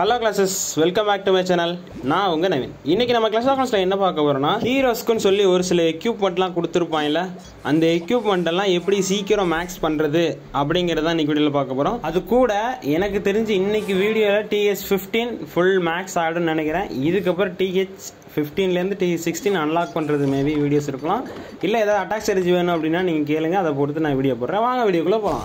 hello classes welcome back to my channel நான் உங்க நவீன் இன்னைக்கு நம்ம கிளாஸ் கிளாஸில் என்ன பார்க்க போறோம்னா ஹீரோஸ்க்குன்னு சொல்லி ஒரு சில எக்யூப்மெண்ட்லாம் கொடுத்துருப்பாங்கல்ல அந்த எக்யூப்மெண்ட் எல்லாம் எப்படி சீக்கிரம் மேக்ஸ் பண்ணுறது அப்படிங்கிறத இன்னைக்கு வீடியோவில் பார்க்க போகிறோம் அது கூட எனக்கு தெரிஞ்சு இன்னைக்கு வீடியோவில் டிஎஸ் ஃபிஃப்டீன் ஃபுல் மேக்ஸ் ஆகிடும்னு நினைக்கிறேன் இதுக்கப்புறம் டிஹெச் ஃபிஃப்டீன்லேருந்து டி சிக்ஸ்டீன் அன்லாக் பண்ணுறது மேபி வீடியோஸ் இருக்கலாம் இல்லை ஏதாவது அட்டாக் ஸ்ட்ராட்டஜி வேணும் அப்படின்னா நீங்கள் கேளுங்க அதை பொறுத்து நான் வீடியோ போடுறேன் வாங்க வீடியோக்குள்ளே போகலாம்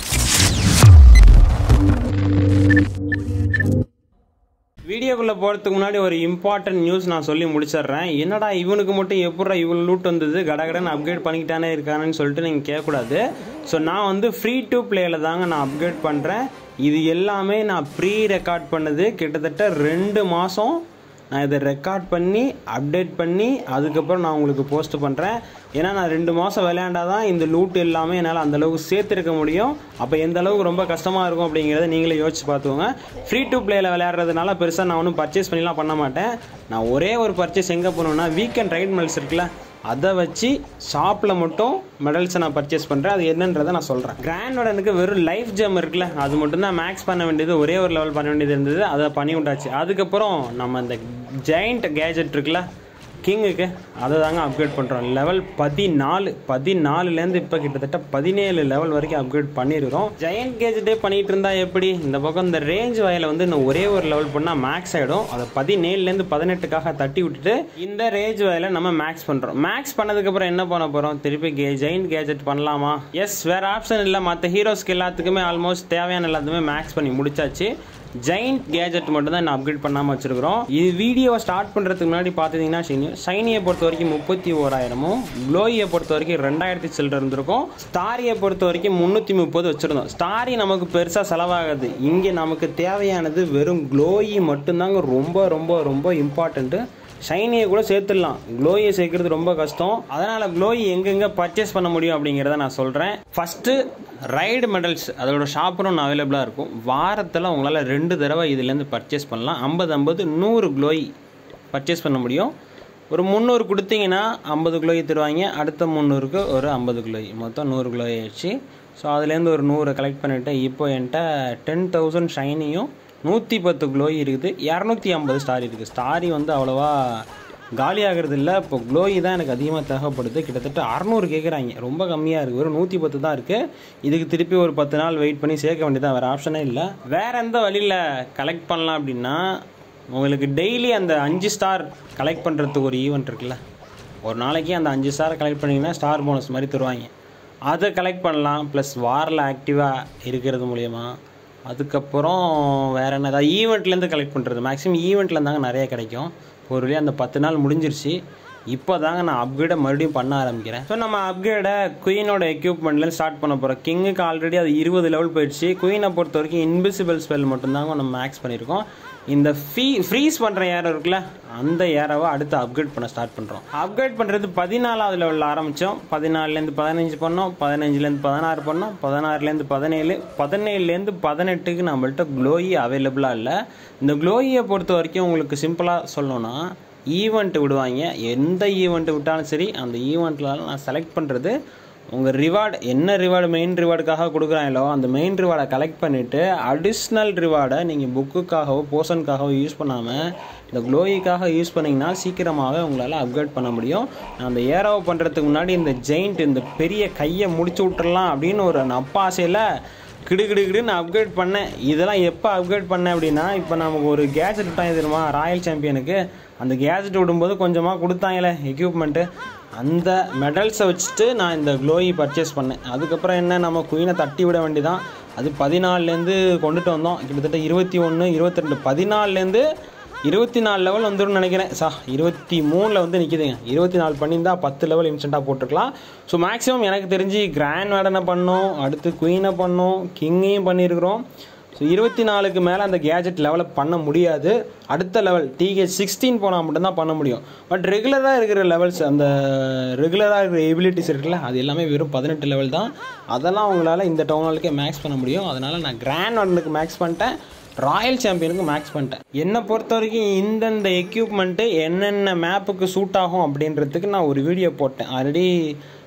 வீடியோக்குள்ளே போகிறதுக்கு முன்னாடி ஒரு இம்பார்ட்டன்ட் நியூஸ் நான் சொல்லி முடிச்சிடுறேன் என்னடா இவனுக்கு மட்டும் எப்படா இவ்வளோ லூட் வந்தது கடகடன்னு அப்கிரேட் பண்ணிக்கிட்டானே இருக்கானு சொல்லிட்டு நீங்கள் கேட்கக்கூடாது ஸோ நான் வந்து ஃப்ரீ டு பிளேயில் தாங்க நான் அப்கிரேட் பண்ணுறேன் இது எல்லாமே நான் ப்ரீ ரெக்கார்ட் பண்ணது கிட்டத்தட்ட ரெண்டு மாதம் நான் இதை ரெக்கார்ட் பண்ணி அப்டேட் பண்ணி அதுக்கப்புறம் நான் உங்களுக்கு போஸ்ட் பண்ணுறேன் ஏன்னா நான் ரெண்டு மாதம் விளையாண்டாதான் இந்த லூட் எல்லாமே என்னால் அந்த அளவுக்கு சேர்த்துருக்க முடியும் அப்போ எந்த அளவுக்கு ரொம்ப கஷ்டமாக இருக்கும் அப்படிங்கிறத நீங்களே யோசிச்சு பார்த்துக்கோங்க ஃப்ரீ டு பிளேயில் விளையாடுறதுனால பெருசாக நான் ஒன்றும் பர்ச்சேஸ் பண்ணிலாம் பண்ண மாட்டேன் நான் ஒரே ஒரு பர்ச்சேஸ் எங்கே பண்ணுவேன்னா வீக்கெண்ட் ரைட் மெல்ஸ் இருக்குல்ல அதை வச்சு ஷாப்பில் மட்டும் மெடல்ஸை நான் பர்ச்சேஸ் பண்ணுறேன் அது என்னன்றதை நான் சொல்கிறேன் கிராண்ட் வார்டனுக்கு வெறும் லைஃப் ஜெம் இருக்குல்ல அது மட்டும் தான் மேக்ஸ் பண்ண வேண்டியது ஒரே ஒரு லெவல் பண்ண வேண்டியது இருந்தது அதை பண்ணி விட்டாச்சு அதுக்கப்புறம் நம்ம இந்த ஜெயிண்ட் கேஜெட் இருக்குல்ல கிங்குக்கு அதை தாங்க அப்கிரேட் பண்ணுறோம் லெவல் பதினாலு பதினாலுலேருந்து இப்போ கிட்டத்தட்ட பதினேழு லெவல் வரைக்கும் அப்கிரேட் பண்ணியிருக்கிறோம் ஜெயண்ட் கேஜெட்டே பண்ணிட்டு இருந்தா எப்படி இந்த பக்கம் இந்த ரேஞ்ச் வயலை வந்து இன்னும் ஒரே ஒரு லெவல் பண்ணால் மேக்ஸ் ஆகிடும் அதை பதினேழுலேருந்து பதினெட்டுக்காக தட்டி விட்டுட்டு இந்த ரேஞ்ச் வயலை நம்ம மேக்ஸ் பண்ணுறோம் மேக்ஸ் பண்ணதுக்கப்புறம் என்ன பண்ண போகிறோம் திருப்பி கே ஜெயின் கேஜெட் பண்ணலாமா எஸ் வேறு ஆப்ஷன் இல்லை மற்ற ஹீரோஸ்க்கு எல்லாத்துக்குமே ஆல்மோஸ்ட் தேவையான எல்லாத்துமே மேக்ஸ் பண்ணி முடிச்சாச்சு ஜெயிண்ட் கேஜெட் மட்டும் தான் நான் அப்கிரேட் பண்ணாமல் வச்சிருக்கிறோம் இது வீடியோவை ஸ்டார்ட் பண்ணுறதுக்கு முன்னாடி பார்த்தீங்கன்னா ஷைனி ஷைனியை பொறுத்த வரைக்கும் முப்பத்தி ஓராயிரமும் க்ளோயை பொறுத்த வரைக்கும் ரெண்டாயிரத்தி சில்லர் இருந்திருக்கும் ஸ்டாரியை பொறுத்த வரைக்கும் முந்நூற்றி முப்பது வச்சுருந்தோம் ஸ்டாரி நமக்கு பெருசாக செலவாகாது இங்கே நமக்கு தேவையானது வெறும் க்ளோயி மட்டும்தாங்க ரொம்ப ரொம்ப ரொம்ப இம்பார்ட்டண்ட்டு ஷைனியை கூட சேர்த்துடலாம் க்ளோயை சேர்க்கறது ரொம்ப கஷ்டம் அதனால் க்ளோயி எங்கெங்கே பர்ச்சேஸ் பண்ண முடியும் அப்படிங்கிறத நான் சொல்கிறேன் ஃபஸ்ட்டு ரைடு மெடல்ஸ் அதோட ஷாப்பரும் அவைலபிளாக இருக்கும் வாரத்தில் உங்களால் ரெண்டு தடவை இதுலேருந்து பர்ச்சேஸ் பண்ணலாம் ஐம்பது ஐம்பது நூறு க்ளோய் பர்ச்சேஸ் பண்ண முடியும் ஒரு முந்நூறு கொடுத்தீங்கன்னா ஐம்பது க்ளோய் தருவாங்க அடுத்த முந்நூறுக்கு ஒரு ஐம்பது க்ளோய் மொத்தம் நூறு க்ளோய் ஆயிடுச்சு ஸோ அதுலேருந்து ஒரு நூறு கலெக்ட் பண்ணிவிட்டு இப்போ என்கிட்ட டென் தௌசண்ட் ஷைனியும் நூற்றி பத்து க்ளோய் இருக்குது இரநூத்தி ஐம்பது ஸ்டாரி இருக்குது ஸ்டாரி வந்து அவ்வளோவா காலி ஆகிறது இல்லை இப்போ க்ளோயி தான் எனக்கு அதிகமாக தேவைப்படுது கிட்டத்தட்ட அறநூறு கேட்குறாங்க ரொம்ப கம்மியாக இருக்குது வெறும் நூற்றி பத்து தான் இருக்குது இதுக்கு திருப்பி ஒரு பத்து நாள் வெயிட் பண்ணி சேர்க்க வேண்டியதான் வேறு ஆப்ஷனே இல்லை வேறு எந்த வழியில் கலெக்ட் பண்ணலாம் அப்படின்னா உங்களுக்கு டெய்லி அந்த அஞ்சு ஸ்டார் கலெக்ட் பண்ணுறதுக்கு ஒரு ஈவெண்ட் இருக்குல்ல ஒரு நாளைக்கு அந்த அஞ்சு ஸ்டார் கலெக்ட் பண்ணிங்கன்னா ஸ்டார் போனஸ் மாதிரி தருவாங்க அதை கலெக்ட் பண்ணலாம் ப்ளஸ் வாரில் ஆக்டிவாக இருக்கிறது மூலயமா அதுக்கப்புறம் வேறு என்ன ஏதாவது ஈவெண்ட்லேருந்து கலெக்ட் பண்ணுறது மேக்ஸிமம் ஈவெண்ட்டில் தாங்க நிறைய கிடைக்கும் ஒரு வழியாக அந்த பத்து நாள் முடிஞ்சிருச்சு இப்போ தாங்க நான் அப்கிரேடை மறுபடியும் பண்ண ஆரம்பிக்கிறேன் ஸோ நம்ம அப்கிரேடை குயினோட எக்யூப்மெண்ட்லேருந்து ஸ்டார்ட் பண்ண போகிறோம் கிங்குக்கு ஆல்ரெடி அது இருபது லெவல் போயிடுச்சு குயினை பொறுத்த வரைக்கும் இன்விசிபிள் ஸ்பெல் மட்டும்தாங்க நம்ம மேக்ஸ் பண்ணியிருக்கோம் இந்த ஃபீ ஃப்ரீஸ் பண்ணுற ஏரோ இருக்குல்ல அந்த ஏரோவை அடுத்து அப்கிரேட் பண்ண ஸ்டார்ட் பண்ணுறோம் அப்கிரேட் பண்ணுறது பதினாலாவது லெவலில் ஆரம்பித்தோம் பதினாலுலேருந்து பதினஞ்சு பண்ணோம் பதினஞ்சுலேருந்து பதினாறு பண்ணோம் பதினாறுலேருந்து பதினேழு பதினேழுலேருந்து பதினெட்டுக்கு நம்மள்ட்ட க்ளோயி அவைலபிளாக இல்லை இந்த க்ளோயியை பொறுத்த வரைக்கும் உங்களுக்கு சிம்பிளாக சொல்லணும்னா ஈவெண்ட் விடுவாங்க எந்த ஈவெண்ட் விட்டாலும் சரி அந்த ஈவெண்ட்டில் நான் செலக்ட் பண்ணுறது உங்கள் ரிவார்டு என்ன ரிவார்டு மெயின் ரிவார்டுக்காக கொடுக்குறாங்களோ அந்த மெயின் ரிவார்டை கலெக்ட் பண்ணிவிட்டு அடிஷ்னல் ரிவார்டை நீங்கள் புக்குக்காகவோ போர்ஷனுக்காகவோ யூஸ் பண்ணாமல் இந்த க்ளோயிக்காக யூஸ் பண்ணிங்கன்னா சீக்கிரமாக உங்களால் அப்கிரேட் பண்ண முடியும் நான் அந்த ஏரோவை பண்ணுறதுக்கு முன்னாடி இந்த ஜெயிண்ட் இந்த பெரிய கையை முடிச்சு விட்டுறலாம் அப்படின்னு ஒரு நப்பாசையில் கிடு கிடு கிடுன்னு அப்கிரேட் பண்ணேன் இதெல்லாம் எப்போ அப்கிரேட் பண்ணேன் அப்படின்னா இப்போ நமக்கு ஒரு கேஜெட் விட்டாங்க தெரியுமா ராயல் சாம்பியனுக்கு அந்த கேஜெட் விடும்போது கொஞ்சமாக கொடுத்தாங்களே எக்யூப்மெண்ட்டு அந்த மெடல்ஸை வச்சுட்டு நான் இந்த க்ளோயி பர்ச்சேஸ் பண்ணேன் அதுக்கப்புறம் என்ன நம்ம குயினை தட்டி விட வேண்டியதான் அது பதினாலுலேருந்து கொண்டுட்டு வந்தோம் கிட்டத்தட்ட இருபத்தி ஒன்று இருபத்தி ரெண்டு பதினாலுலேருந்து இருபத்தி நாலு லெவல் வந்துடும் நினைக்கிறேன் சா இருபத்தி மூணில் வந்து நிற்கிதுங்க இருபத்தி நாலு பண்ணியிருந்தா பத்து லெவல் இன்ஸ்டண்ட்டாக போட்டிருக்கலாம் ஸோ மேக்ஸிமம் எனக்கு தெரிஞ்சு கிராண்ட் வேர்டனை பண்ணோம் அடுத்து குயினை பண்ணோம் கிங்கையும் பண்ணியிருக்கிறோம் ஸோ இருபத்தி நாலுக்கு மேலே அந்த கேஜெட் லெவலை பண்ண முடியாது அடுத்த லெவல் டிஹெச் சிக்ஸ்டீன் போனால் மட்டும்தான் பண்ண முடியும் பட் ரெகுலராக இருக்கிற லெவல்ஸ் அந்த ரெகுலராக இருக்கிற எபிலிட்டிஸ் இருக்குல்ல அது எல்லாமே வெறும் பதினெட்டு லெவல் தான் அதெல்லாம் உங்களால் இந்த டவுனாலுக்கே மேக்ஸ் பண்ண முடியும் அதனால் நான் கிராண்ட் ஒன்னுக்கு மேக்ஸ் பண்ணிட்டேன் ராயல் சாம்பியனுக்கு மேக்ஸ் பண்ணிட்டேன் என்னை பொறுத்த வரைக்கும் இந்தந்த எக்யூப்மெண்ட்டு என்னென்ன மேப்புக்கு சூட் ஆகும் அப்படின்றதுக்கு நான் ஒரு வீடியோ போட்டேன் ஆல்ரெடி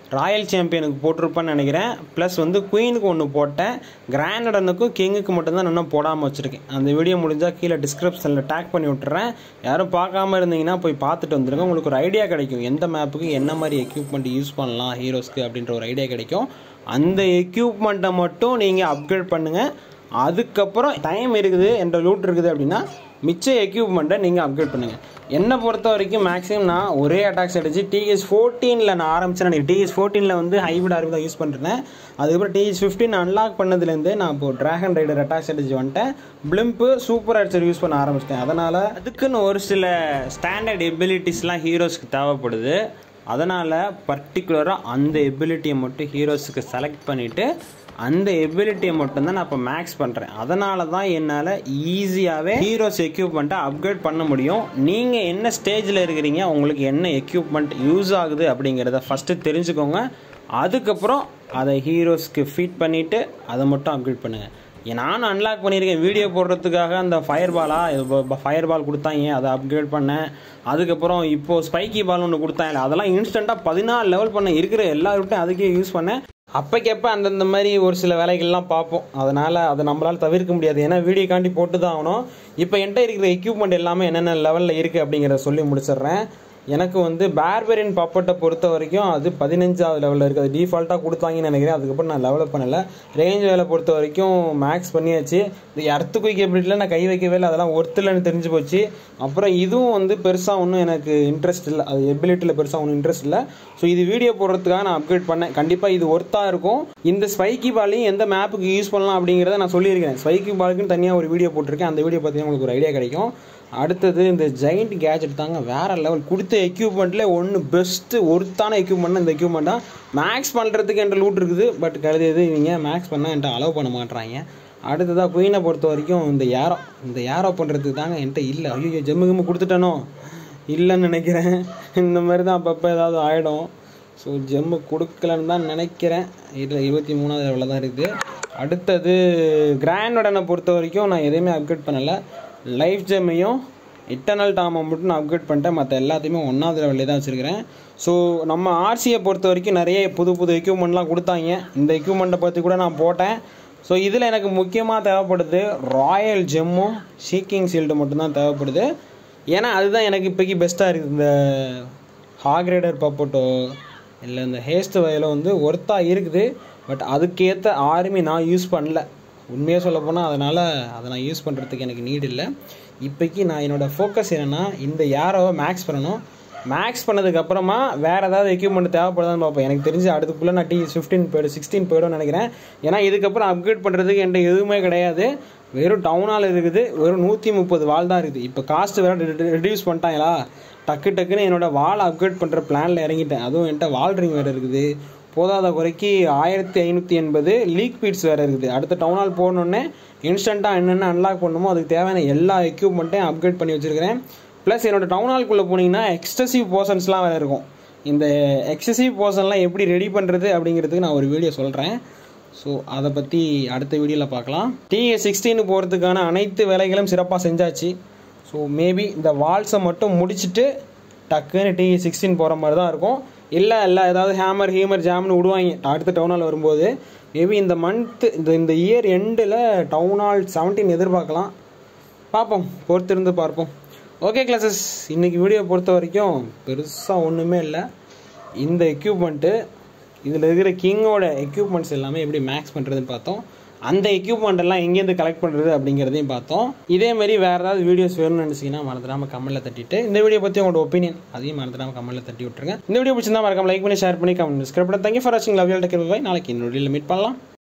ராயல் சாம்பியனுக்கு போட்டிருப்பேன்னு நினைக்கிறேன் ப்ளஸ் வந்து குயினுக்கு ஒன்று போட்டேன் கிராண்டனுக்கும் கிங்குக்கு மட்டும்தான் நான் இன்னும் போடாமல் வச்சுருக்கேன் அந்த வீடியோ முடிஞ்சால் கீழே டிஸ்கிரிப்ஷனில் டேக் பண்ணி விட்டுறேன் யாரும் பார்க்காம இருந்தீங்கன்னா போய் பார்த்துட்டு வந்துருங்க உங்களுக்கு ஒரு ஐடியா கிடைக்கும் எந்த மேப்புக்கு என்ன மாதிரி எக்யூப்மெண்ட் யூஸ் பண்ணலாம் ஹீரோஸ்க்கு அப்படின்ற ஒரு ஐடியா கிடைக்கும் அந்த எக்யூப்மெண்ட்டை மட்டும் நீங்கள் அப்கிரேட் பண்ணுங்கள் அதுக்கப்புறம் டைம் இருக்குது என்ற லூட் இருக்குது அப்படின்னா மிச்ச எக்யூப்மெண்ட்டை நீங்கள் அப்கிரேட் பண்ணுங்கள் என்னை பொறுத்த வரைக்கும் மேக்ஸிமம் நான் ஒரே அட்டாக்ஸ் அடிச்சு டிஎஸ் ஃபோர்டீனில் நான் ஆரம்பிச்சேன் எனக்கு டிஎஸ் ஃபோர்டீனில் வந்து ஹைபிரிட் ஆர்வி தான் யூஸ் பண்ணுறேன் அதுக்கப்புறம் டிஎஸ் ஃபிஃப்டீன் அன்லாக் பண்ணதுலேருந்து நான் இப்போ ட்ராகன் ரைடர் அட்டாக்ஸ் அடிச்சு வந்துட்டேன் பிளிம்பு சூப்பர் அடிச்சர் யூஸ் பண்ண ஆரம்பிச்சிட்டேன் அதனால் அதுக்குன்னு ஒரு சில ஸ்டாண்டர்ட் எபிலிட்டிஸ்லாம் ஹீரோஸ்க்கு தேவைப்படுது அதனால் பர்டிகுலராக அந்த எபிலிட்டியை மட்டும் ஹீரோஸுக்கு செலக்ட் பண்ணிவிட்டு அந்த எபிலிட்டியை மட்டும்தான் நான் இப்போ மேக்ஸ் பண்ணுறேன் அதனால தான் என்னால் ஈஸியாகவே ஹீரோஸ் எக்யூப்மெண்ட்டை அப்கிரேட் பண்ண முடியும் நீங்கள் என்ன ஸ்டேஜில் இருக்கிறீங்க உங்களுக்கு என்ன எக்யூப்மெண்ட் யூஸ் ஆகுது அப்படிங்கிறத ஃபஸ்ட்டு தெரிஞ்சுக்கோங்க அதுக்கப்புறம் அதை ஹீரோஸ்க்கு ஃபீட் பண்ணிவிட்டு அதை மட்டும் அப்கிரேட் பண்ணுங்கள் நானும் அன்லாக் பண்ணியிருக்கேன் வீடியோ போடுறதுக்காக அந்த ஃபயர் பாலா ஃபயர் பால் கொடுத்தாங்க அதை அப்கிரேட் பண்ணேன் அதுக்கப்புறம் இப்போது ஸ்பைக்கி பால் ஒன்று கொடுத்தாங்க அதெல்லாம் இன்ஸ்டண்ட்டாக பதினாலு லெவல் பண்ண இருக்கிற எல்லா விட்டும் அதுக்கே யூஸ் பண்ணேன் அப்போக்கப்ப அந்தந்த மாதிரி ஒரு சில வேலைகள்லாம் பார்ப்போம் அதனால் அதை நம்மளால் தவிர்க்க முடியாது ஏன்னா வீடியோ காண்டி போட்டு தான் ஆகணும் இப்போ என்கிட்ட இருக்கிற எக்யூப்மெண்ட் எல்லாமே என்னென்ன லெவலில் இருக்குது அப்படிங்கிறத சொல்லி முடிச்சிடுறேன் எனக்கு வந்து பேர்பெரின் பப்பட்டை பொறுத்த வரைக்கும் அது பதினஞ்சாவது லெவலில் இருக்குது அது டிஃபால்ட்டாக கொடுத்தாங்கன்னு நினைக்கிறேன் அதுக்கப்புறம் நான் லெவலப் பண்ணலை ரேஞ்ச் வேலை பொறுத்த வரைக்கும் மேக்ஸ் பண்ணியாச்சு இந்த எர்த்து குயிக் எப்படிலாம் நான் கை வைக்கவே இல்லை அதெல்லாம் ஒர்த்துலன்னு தெரிஞ்சு போச்சு அப்புறம் இதுவும் வந்து பெருசாக ஒன்றும் எனக்கு இன்ட்ரெஸ்ட் இல்லை அது எபிலிட்டியில் பெருசாக ஒன்றும் இன்ட்ரெஸ்ட் இல்லை ஸோ இது வீடியோ போடுறதுக்காக நான் அப்கிரேட் பண்ணேன் கண்டிப்பாக இது ஒர்த்தாக இருக்கும் இந்த ஸ்பைக்கி பாலையும் எந்த மேப்புக்கு யூஸ் பண்ணலாம் அப்படிங்கிறத நான் சொல்லியிருக்கேன் ஸ்பைக்கி பாலுக்குன்னு தனியாக ஒரு வீடியோ போட்டிருக்கேன் அந்த வீடியோ பார்த்தீங்கன்னா உங்களுக்கு ஒரு ஐடியா கிடைக்கும் அடுத்தது இந்த ஜெயிண்ட் கேஜெட் தாங்க வேற லெவல் கொடுத்த எக்யூப்மெண்ட்ல ஒன்று பெஸ்ட்டு ஒருத்தான எக்யூப்மெண்ட் இந்த எக்யூப்மெண்ட் தான் மேக்ஸ் பண்ணுறதுக்கு என்கிட்ட லூட் இருக்குது பட் கழுது இவங்க மேக்ஸ் பண்ணால் என்கிட்ட அலோவ் பண்ண மாட்றாங்க அடுத்ததாக குயினை பொறுத்த வரைக்கும் இந்த ஏரோ இந்த ஏரோ பண்ணுறதுக்கு தாங்க என்கிட்ட இல்லை ஐயோ ஜம்மு கம்மு கொடுத்துட்டனோ இல்லைன்னு நினைக்கிறேன் இந்த மாதிரி தான் அப்பப்போ ஏதாவது ஆகிடும் ஸோ ஜெம்மு கொடுக்கலன்னு தான் நினைக்கிறேன் இதில் இருபத்தி மூணாவது லெவலில் தான் இருக்குது அடுத்தது கிராண்டோடனை பொறுத்த வரைக்கும் நான் எதையுமே அப்கிரேட் பண்ணலை லைஃப் ஜெம்மையும் இட்டர்னல் டாமை மட்டும் நான் அப்கிரேட் பண்ணிட்டேன் மற்ற எல்லாத்தையுமே ஒன்றாவது லெவலில் தான் வச்சுருக்கிறேன் ஸோ நம்ம ஆர்சியை பொறுத்த வரைக்கும் நிறைய புது புது எக்யூப்மெண்ட்லாம் கொடுத்தாங்க இந்த எக்யூப்மெண்ட்டை பற்றி கூட நான் போட்டேன் ஸோ இதில் எனக்கு முக்கியமாக தேவைப்படுது ராயல் ஜெம்மும் ஷீக்கிங் ஷீல்டு மட்டும்தான் தேவைப்படுது ஏன்னா அதுதான் எனக்கு இப்போக்கி பெஸ்ட்டாக இருக்குது இந்த ஹாக்ரேடர் பப்போட்டோ இல்லை இந்த ஹேஸ்ட் வயலோ வந்து ஒர்த்தாக இருக்குது பட் அதுக்கேற்ற ஆர்மி நான் யூஸ் பண்ணல உண்மையாக சொல்ல போனால் அதனால் அதை நான் யூஸ் பண்ணுறதுக்கு எனக்கு நீட் இல்லை இப்போக்கி நான் என்னோடய ஃபோக்கஸ் என்னென்னா இந்த யாரோவை மேக்ஸ் பண்ணணும் மேக்ஸ் பண்ணதுக்கப்புறமா வேறு ஏதாவது எக்யூப்மெண்ட் தேவைப்படுதான்னு பார்ப்போம் எனக்கு தெரிஞ்சு அடுத்துக்குள்ளே நான் டி ஃபிஃப்டீன் போய்டும் சிக்ஸ்டீன் போய்டும் நினைக்கிறேன் ஏன்னா இதுக்கப்புறம் அப்கிரேட் பண்ணுறதுக்கு என்கிட்ட எதுவுமே கிடையாது வெறும் டவுனால் இருக்குது வெறும் நூற்றி முப்பது வால் தான் இருக்குது இப்போ காஸ்ட் வேறு ரெடியூஸ் பண்ணிட்டாங்களா டக்கு டக்குன்னு என்னோடய வால் அப்கிரேட் பண்ணுற பிளானில் இறங்கிட்டேன் அதுவும் என்கிட்ட வால் ரிங் வேறு இருக்குது போதாத குறைக்கு ஆயிரத்தி ஐநூற்றி எண்பது லீக் பீட்ஸ் வேறு இருக்குது அடுத்த டவுனால் போகணுன்னே இன்ஸ்டண்ட்டாக என்னென்ன அன்லாக் பண்ணுமோ அதுக்கு தேவையான எல்லா எக்யூப்மெண்ட்டையும் அப்கிரேட் பண்ணி வச்சுருக்கிறேன் ப்ளஸ் என்னோட டவுனால்குள்ளே போனீங்கன்னா எக்ஸசிவ் போர்ஷன்ஸ்லாம் வேறு இருக்கும் இந்த எக்ஸசிவ் போர்ஷன்லாம் எப்படி ரெடி பண்ணுறது அப்படிங்கிறதுக்கு நான் ஒரு வீடியோ சொல்கிறேன் ஸோ அதை பற்றி அடுத்த வீடியோவில் பார்க்கலாம் டிஏ சிக்ஸ்டீனு போகிறதுக்கான அனைத்து வேலைகளும் சிறப்பாக செஞ்சாச்சு ஸோ மேபி இந்த வால்ஸை மட்டும் முடிச்சுட்டு டக்குன்னு டிஏ சிக்ஸ்டீன் போகிற மாதிரி தான் இருக்கும் இல்லை இல்லை ஏதாவது ஹேமர் ஹீமர் ஜாம்னு விடுவாங்க அடுத்த டவுனால் வரும்போது மேபி இந்த மந்த்து இந்த இந்த இயர் எண்டில் டவுனால் செவன்டீன் எதிர்பார்க்கலாம் பார்ப்போம் பொறுத்திருந்து பார்ப்போம் ஓகே கிளாஸஸ் இன்றைக்கி வீடியோ பொறுத்த வரைக்கும் பெருசாக ஒன்றுமே இல்லை இந்த எக்யூப்மெண்ட்டு இதில் இருக்கிற கிங்கோட எக்யூப்மெண்ட்ஸ் எல்லாமே எப்படி மேக்ஸ் பண்ணுறதுன்னு பார்த்தோம் அந்த எக்யூப்மெண்ட் எல்லாம் எங்கேருந்து கலெக்ட் பண்ணுறது அப்படிங்கிறதையும் பார்த்தோம் இதே மாதிரி வேறு ஏதாவது வீடியோஸ் வேணும்னு நினச்சிங்கன்னா மறந்துடாமல் கமெண்ட்டில் தட்டிட்டு இந்த வீடியோ பற்றி உங்களோட ஒப்பீனியன் அதையும் மறந்துடாமல் கமெண்ட்டில் தட்டி விட்டுருங்க இந்த வீடியோ பிடிச்சிருந்தா மறக்காம லைக் பண்ணி ஷேர் பண்ணி கமெண்ட் சப்ஸ்கிரைப் பண்ணி தேங்க்யூ ஃபார் வாட்சிங் லவ் யூ டேக் பை நாளைக்கு இன்னொரு மீட் பண்ணலாம்